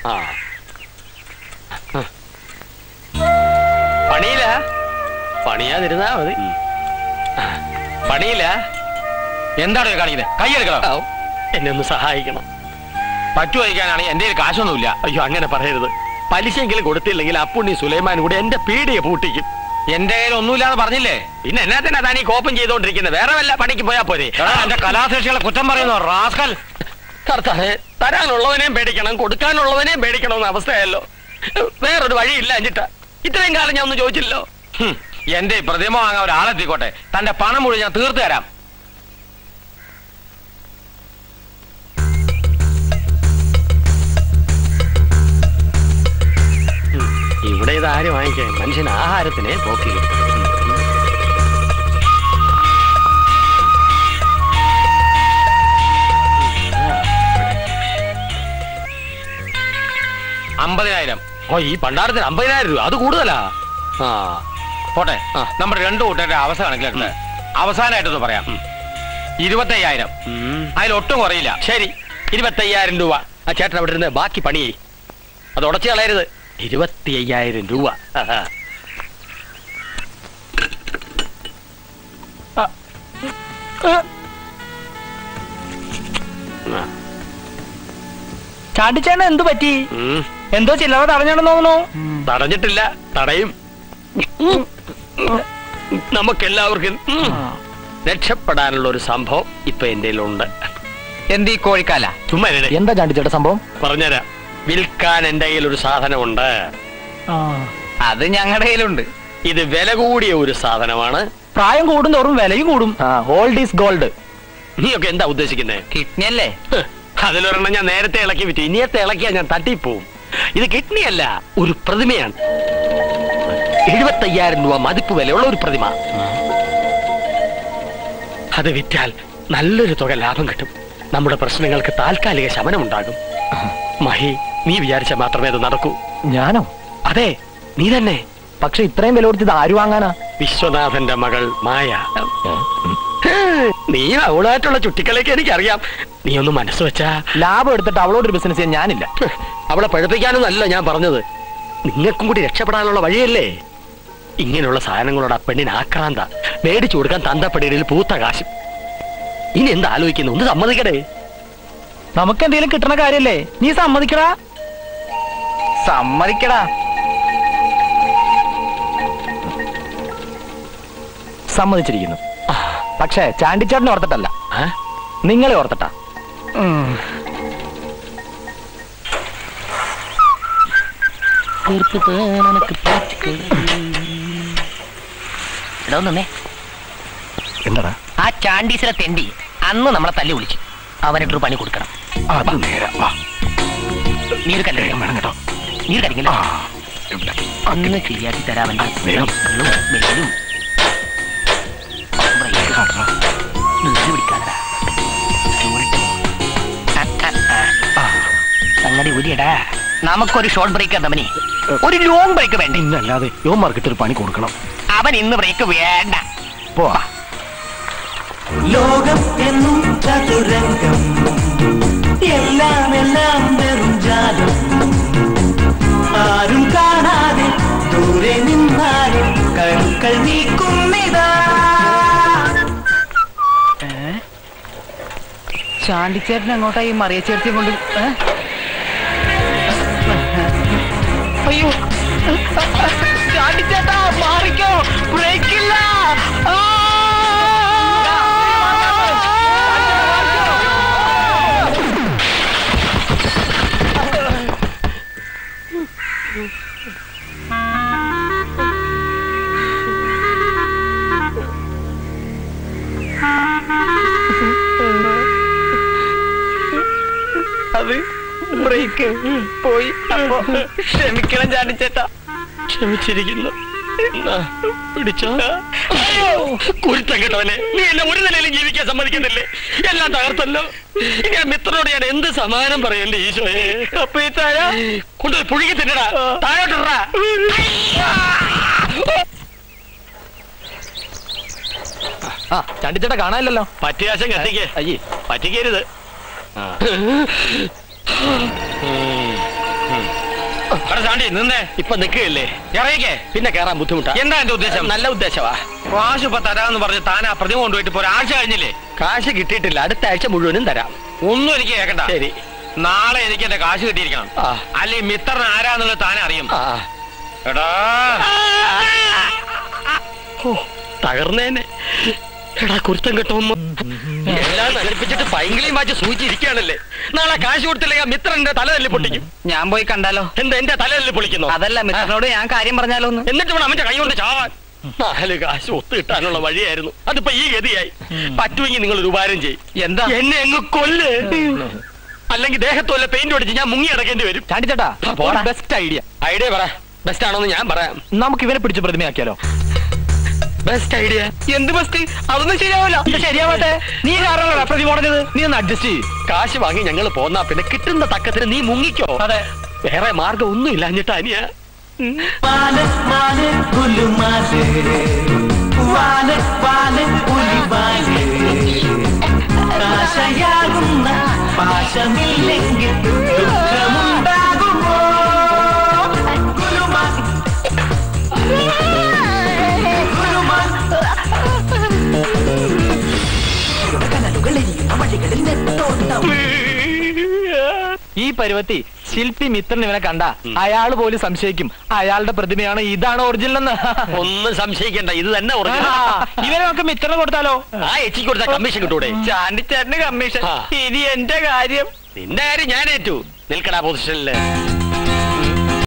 ആ പണിയില്ല പണിയാതിരുന്നാ മതി പണിയില്ല എന്താണ് ഇത് കാണിക്കുന്നത് കൈയെടുക്കണം ഔ, എന്നെ ഒന്ന് സഹായിക്കണം പറ്റു വഹിക്കാനാണെങ്കിൽ എന്റെ കയ്യിൽ കാശൊന്നുമില്ല അയ്യോ അങ്ങനെ പറയരുത് പലിശയെങ്കിലും കൊടുത്തില്ലെങ്കിൽ അപ്പുണ്ണി സുലൈമാൻ കൂടെ എന്റെ പീടിയെ പൂട്ടിക്കും എന്റെ കയ്യിൽ ഒന്നുമില്ലാന്ന് പറഞ്ഞില്ലേ പിന്നെ എന്നാ തന്നെ താനീ കോപ്പം ചെയ്തോണ്ടിരിക്കുന്നത് വേറെ വല്ല പണിക്ക് പോയാ പോരെ എടാ, എന്റെ കലാശേഷികളെ കുറ്റം പറയുന്നു റാസ്കൽ കർത്താവേ തരാനുള്ളവനെയും പേടിക്കണം കൊടുക്കാനുള്ളവനെയും പേടിക്കണം എന്ന അവസ്ഥയല്ലോ വേറൊരു വഴിയില്ല അഞ്ചിട്ട ഇത്രയും കാലം ഞാൻ ഒന്നും ചോദിച്ചില്ലല്ലോ ഹും, എന്റെ ഈ പ്രതിമ വാങ്ങാൻ ഒരാളെത്തിക്കോട്ടെ തന്റെ പണം മുഴുവൻ ഞാൻ തീർത്തു തരാം ഇവിടെ ഇത് ആര് വാങ്ങിക്കാൻ മനുഷ്യൻ ആഹാരത്തിനെ പോക്കി അമ്പതിനായിരം ഓ ഈ പണ്ടാരത്തിന് അമ്പതിനായിരം രൂപ അത് കൂടുതലാ ആ പോട്ടെ ആ. നമ്മുടെ രണ്ടു കൂട്ടരുടെ അവസ്ഥ കണക്കിലെടുത്ത് അവസാനമായിട്ടൊന്ന് പറയാം ഇരുപത്തയ്യായിരം ഉം. അതിലൊട്ടും കുറയില്ല ശരി ഇരുപത്തയ്യായിരം രൂപ ആ ചേട്ടൻ അവിടെ ഇരുന്ന് ബാക്കി പണി ചെയ്യ്. അത് ഉടച്ചു കളയരുത് ഇരുപത്തി അയ്യായിരം രൂപ ആഹാ. ആ. ആ. ചാണ്ടിച്ചേട്ടൻ എന്ത് പറ്റി ഉം. എന്തോ ചില്ലറ തടഞ്ഞിടന്ന് തോന്നുന്നു തടഞ്ഞിട്ടില്ല തടയും നമുക്കെല്ലാവർക്കും ഉം, രക്ഷപ്പെടാനുള്ള ഒരു സംഭവം ഇപ്പൊ എന്റെ ഉണ്ട് എന്ത് ഈ കോഴിക്കാല ചുമ്മാ ഇരുടെ. എന്താ ചാണ്ടിച്ചേട്ട സംഭവം പറഞ്ഞുതരാം വിൽക്കാൻ എന്റെ കയ്യിൽ ഒരു സാധനമുണ്ട് അത് ഞങ്ങളുടെ കയ്യിലുണ്ട് ഇത് വില കൂടിയ ഒരു സാധനമാണ് പ്രായം കൂടും തോറും വിലയും കൂടും ഓൾഡ് ഈസ് ഗോൾഡ് നീയൊക്കെ എന്താ ഉദ്ദേശിക്കുന്നത് കിഡ്നി അല്ലേ അതിലൊരെണ്ണം ഞാൻ നേരത്തെ ഇളക്കി വിറ്റു ഇനിയത്തെ ഇളക്കിയാ ഞാൻ തട്ടിപ്പോവും ഇത് കിഡ്നി അല്ല ഒരു പ്രതിമയാണ് എഴുപത്തയ്യായിരം രൂപ മതിപ്പ് വിലയുള്ള ഒരു പ്രതിമ അത് വിറ്റാൽ നല്ലൊരു തുക ലാഭം കിട്ടും നമ്മുടെ പ്രശ്നങ്ങൾക്ക് താൽക്കാലിക ശമനമുണ്ടാകും മഹി നീ വിചാരിച്ച മാത്രമേ അത് നടക്കൂ ഞാനോ അതെ നീ തന്നെ പക്ഷെ ഇത്രയും വില കൊടുത്തത് ആര് വാങ്ങാനാ വിശ്വനാഥന്റെ മകൾ മായ നീ അവളായിട്ടുള്ള ചുട്ടിക്കളിയൊക്കെ എനിക്കറിയാം നീ ഒന്ന് മനസ്സ് വെച്ചാ ലാഭം എടുത്തിട്ട് അവളോടൊരു ബിസിനസ് ചെയ്യാൻ ഞാനില്ല ഹ്, അവളെ പഴപ്പിക്കാനൊന്നല്ല ഞാൻ പറഞ്ഞത് നിങ്ങൾക്കും കൂടി രക്ഷപ്പെടാനുള്ള വഴിയല്ലേ ഇങ്ങനെയുള്ള സാധനങ്ങളോട് ആ പെണ്ണിന് ആക്രാന്ത മേടിച്ചു കൊടുക്കാൻ തന്തപ്പടിയിൽ പൂത്ത കാശും ഇനി എന്താ ആലോചിക്കുന്നു ഒന്ന് സമ്മതിക്കടേ നമുക്ക് എന്തെങ്കിലും കിട്ടണ കാര്യല്ലേ നീ സമ്മതിക്കടാ സമ്മതിക്കടാ സമ്മതിച്ചിരിക്കുന്നു പക്ഷേ ചാണ്ടിച്ചേട്ടനെ ഓർത്തിട്ടല്ല ആ? നിങ്ങളെ ഓർത്തിട്ടാ എടോ നിന്നേ എന്താടാ ആ ചാണ്ടീസിലെ തെണ്ടി അന്ന് നമ്മളെ തല്ലി വിളിച്ചു അവനിട്ടൊരു പണി കൊടുക്കണം അത് നേരെ വാ നീര് കല്ല് വേണം കേട്ടോ നീര് കരിക്കില്ല അന്ന് ശരിയാക്കി തരാവന്റെ വേഗം. വെല്ലും നീര് പിടിക്കാതടാ ചൂരിട്ട് ആ, ആ, ആ. സംഗതി ഊരിയടാ നമുക്കൊരു ഷോർട്ട് ബ്രേക്ക് തമ്മനി ഒരു ലോങ് ബ്രേക്ക് വേണ്ട ഇന്നല്ലാതെ യോമാർക്കിട്ട് ഒരു പണി കൊടുക്കണം അവൻ ഇന്ന് ബ്രേക്ക് വേണ്ട പോവാ ലോകം എന്നും ചതുരംഗം എല്ലാം എല്ലാം വെറും ജാലം ആരും കാണാതെ ദൂരെ നിന്നാലും കരുക്കൾ നീക്കുന്നിതാ ചാണ്ടിച്ചേട്ടൻ എങ്ങോട്ടാ ഈ മറിയ ചേർത്തി കൊണ്ട് ഏ? അയ്യോ ചാണ്ടിച്ചേട്ടാ മാറിക്കോ ബ്രേക്കില്ല ആ! അത് ബ്രേക്ക് പോയി അപ്പൊ ക്ഷമിക്കണം ചാണ്ടിച്ചേട്ടാ ക്ഷമിച്ചിരിക്കുന്നു എന്നാ, പിടിച്ചോ കുരുത്തം കേട്ടവനെ നീ എന്നെ ഒരു നിലയിലും ജീവിക്കാൻ സമ്മതിക്കുന്നില്ലേ എല്ലാം തകർത്തല്ലോ ഇനി ആ മിത്രനോട് ഞാൻ എന്ത് സമാനം പറയും എന്റെ ഈശോയെ അപ്പൊ ഈ താഴ കൊണ്ടുപോയി പുഴുകി തിന്നടാ താഴോട്ടിടാ ആ ചാണ്ടിച്ചേട്ടാ കാണാനില്ലല്ലോ പറ്റിയാശം കത്തിക്ക് അയ്യേ പറ്റിക്കരുത് ആ. ഉം. ഉം. എടാ ചാണ്ടി നിന്നേ ഇപ്പൊ നിൽക്കുകയല്ലേ ഇറങ്ങിക്കേ പിന്നെ കേറാൻ ബുദ്ധിമുട്ടാ എന്താ എന്റെ ഉദ്ദേശം നല്ല ഉദ്ദേശമാ കാശ് ഇപ്പൊ തരാന്ന് പറഞ്ഞ് താൻ ആ പ്രതിമ കൊണ്ടുപോയിട്ട് ഇപ്പൊ ഒരാഴ്ച കഴിഞ്ഞില്ലേ കാശ് കിട്ടിയിട്ടില്ല അടുത്ത ആഴ്ച മുഴുവനും തരാം ഒന്നും എനിക്ക് കേക്കണ്ട ശരി നാളെ എനിക്ക് എന്റെ കാശ് കിട്ടിയിരിക്കണം ആ. അല്ലെ മിത്രൻ ആരാന്നുള്ളത് താൻ അറിയും ആ എടാ ഓ തകർന്നേനെ എടാ കുരുത്തം കെട്ടുമ്പോ എല്ലാം നശിപ്പിച്ചിട്ട് പൈങ്കിളിയും വാച്ച് സൂചിച്ചിരിക്കുകയാണല്ലേ നാളെ കാശ് കൊടുത്തില്ലെങ്കിൽ ആ മിത്രന്റെ തല തല്ലി പൊട്ടിക്കും ഞാൻ പോയി കണ്ടാലോ എന്താ എന്റെ തല തല്ലി പൊളിക്കുന്നു അതല്ല മിത്രനോട് ഞാൻ കാര്യം പറഞ്ഞാലോ ഒന്ന് എന്നിട്ട് വേണം അവന്റെ കൈ കൊണ്ട് ചാവാൻ നാല് കാശ് ഒത്തു കിട്ടാനുള്ള വഴിയായിരുന്നു അതിപ്പോ ഈ ഗതിയായി പറ്റുമെങ്കിൽ നിങ്ങൾ ഒരു ഉപകാരം ചെയ്യും എന്താ എന്നെ അങ്ങ് കൊല്ല് അല്ലെങ്കിൽ ദേഹത്തോലെ പെയിന്റ് അടിച്ച് ഞാൻ മുങ്ങി അടക്കേണ്ടി വരും ചാണ്ടിച്ചേട്ടാ ആ, പോടാ. ബെസ്റ്റ് ഐഡിയ ഐഡിയ പറ ബെസ്റ്റ് ആണോന്ന് ഞാൻ പറയാം നമുക്ക് ഇവനെ പിടിച്ച് പ്രതിമയാക്കിയാലോ ബെസ്റ്റ് ഐഡിയ എന്ത് ബെസ്റ്റ് അതൊന്നും ശരിയാവില്ല ശരിയാവട്ടെ നീ കാരണമല്ല പ്രതിമ ഉടഞ്ഞത് നീ ഒന്ന് അഡ്ജസ്റ്റ് ചെയ്യ് കാശ് വാങ്ങി ഞങ്ങൾ പോന്നാ പിന്നെ കിട്ടുന്ന തക്കത്തിന് നീ മുങ്ങിക്കോ അതെ വേറെ മാർഗം ഒന്നും ഇല്ലാഞ്ഞിട്ട് അനിയ മാല് മാല് പുലുമാല് വാല് വാല് പുലിവാല് കാശയാകുന്ന പാശമില്ലെങ്കിൽ ദുഃഖമുണ്ടാകുമോ ഗുലുമാൽ ഗുലുമാൽ കനലുകളെരിയുന്ന വഴികളിൽ നെട്ടോട്ടം ഈ പരുവത്തി ശില്പി മിത്രൻ ഇവനെ കണ്ട അയാള് പോലും സംശയിക്കും അയാളുടെ പ്രതിമയാണ് ഇതാണ് ഒറിജിനൽ എന്ന് ഒന്നും സംശയിക്കണ്ട ഇത് തന്നെ ആ, original. ഇവനെ നമുക്ക് മിത്രന് കൊടുത്താലോ ആ എച്ചിക്ക് കൊടുത്ത കമ്മീഷൻ കിട്ടൂടെ ചാണ്ടിച്ചേട്ടന് കമ്മീഷൻ ആ. ഇനി എന്റെ കാര്യം നിന്റെ കാര്യം ഞാൻ ഏറ്റു നിൽക്കടാ പൊസിഷനില്